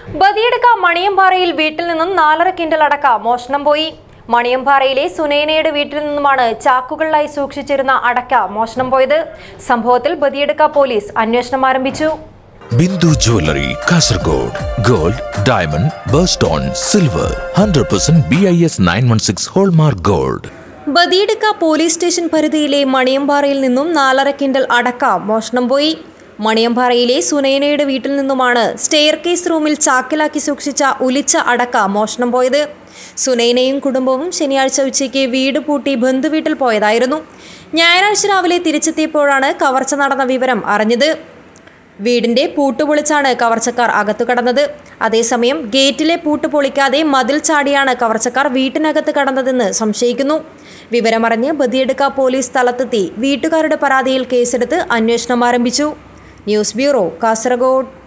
ബദിയെടുക്ക മണിയമ്പാറയിൽ വീട്ടിൽ നിന്നും നാലര കിൻഡൽ അടക്ക മോഷണം പോയി മണിയമ്പാറയിലെ സുനൈനയുടെ വീട്ടിൽ നിന്നുമാണ് ചാക്കുകളിലായി സൂക്ഷിച്ചിരുന്ന അടക്ക മോഷണം പോയത് സംഭവത്തിൽ ബദിയെടുക്ക പോലീസ് അന്വേഷണം ആരംഭിച്ചു Bindu jewellery Kasaragod gold diamond birthstone silver hundred percent B I S nine one six hallmark gold Badiyadka police station പരിധിയിലെ മണിയമ്പാറയിൽ നിന്നും നാലര കിൻഡൽ അടക്ക മോഷണം പോയി മണിയമ്പാറയിലെ സുനൈനയുടെ വീട്ടിൽ നിന്നുമാണ് സ്റ്റെയർ കേസ് റൂമിൽ ചാക്കിലാക്കി സൂക്ഷിച്ച ഉലിച്ച അടക്ക മോഷണം പോയത് സുനൈനയും കുടുംബവും ശനിയാഴ്ച ഉച്ചയ്ക്ക് വീട് പൂട്ടി ബന്ധുവീട്ടിൽ പോയതായിരുന്നു ഞായറാഴ്ച രാവിലെ തിരിച്ചെത്തിയപ്പോഴാണ് കവർച്ച നടന്ന വിവരം അറിഞ്ഞത് വീടിന്റെ പൂട്ട് പൊളിച്ചാണ് കവർച്ചക്കാർ അകത്തു കടന്നത് അതേസമയം ഗേറ്റിലെ പൂട്ട് പൊളിക്കാതെ മതിൽ ചാടിയാണ് കവർച്ചക്കാർ വീട്ടിനകത്ത് കടന്നതെന്ന് സംശയിക്കുന്നു വിവരമറിഞ്ഞ് ബദിയെടുക്ക പോലീസ് സ്ഥലത്തെത്തി വീട്ടുകാരുടെ പരാതിയിൽ കേസെടുത്ത് അന്വേഷണം ആരംഭിച്ചു ന്യൂസ് ബ്യൂറോ കാസർഗോഡ്